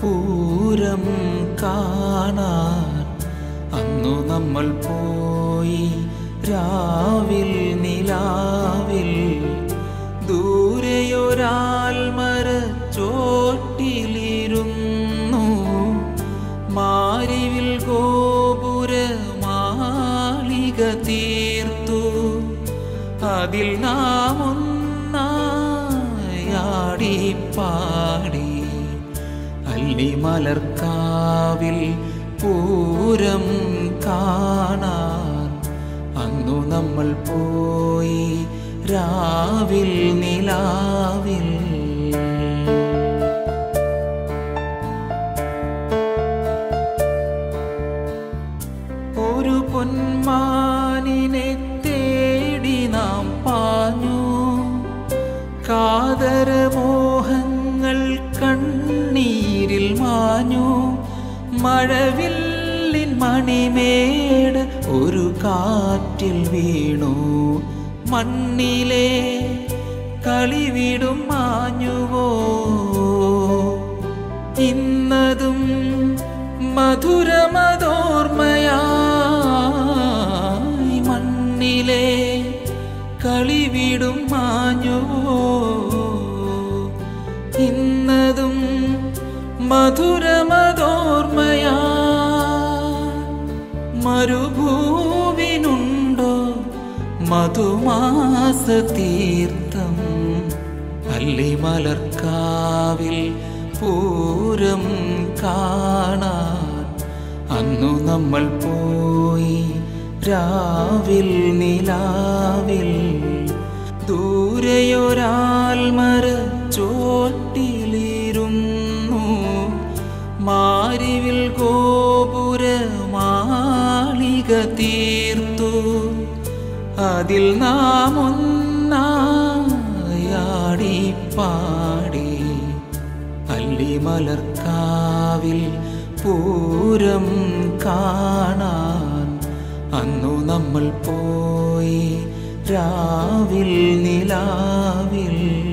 പൂരം കാണാൻ അന്നു നമ്മൾ പോയി രാവിൽ നിലാവിൽ ദൂരെയൊരാൽമര ചോട്ടിലിരുന്നു മാരിവിൽ ഗോപുര മാളിക തീർത്തു അതിൽ നാം ഒന്നായാടി പാടി അല്ലിമലർക്കാവിൽ പൂരം കാണാൻ അന്നു നമ്മൾ പോയി രാവിൽ നിലാവിൽ ഒരു പൊന്മാനിനെ തേടി നാം പാഞ്ഞു കാതരമോഹങ്ങൾ കണ്ണീരിൽ മാഞ്ഞു മഴവില്ലിൻ മണിമേട് ഒരു കാറ്റിൽ വീണു മണ്ണിലെ കളിവിടും മാഞ്ഞുവോ ഇന്നതും മധുരമതോർമ്മയായി മണ്ണിലെ കളിവിടും മാഞ്ഞുവോ ഇന്നതും മധുരമതോർമ്മയാ മരുഭൂവിനുണ്ടോ മധുമാസ തീർത്ഥം അല്ലിമലർക്കാവിൽ പൂരം കാണാൻ അന്നു നമ്മൾ പോയി രാവിൽ നിലാവിൽ ദൂരെയൊരാൽമര ചോട്ടിലിരുന്നു മാരിവിൽ ഗോപുര മാളിക തീർത്തു അതിൽ നാം ഒന്നായാടി പാടി അല്ലിമലർക്കാവിൽ പൂരം കാണാൻ അന്നു നമ്മൾ പോയി രാവിൽ നിലാവിൽ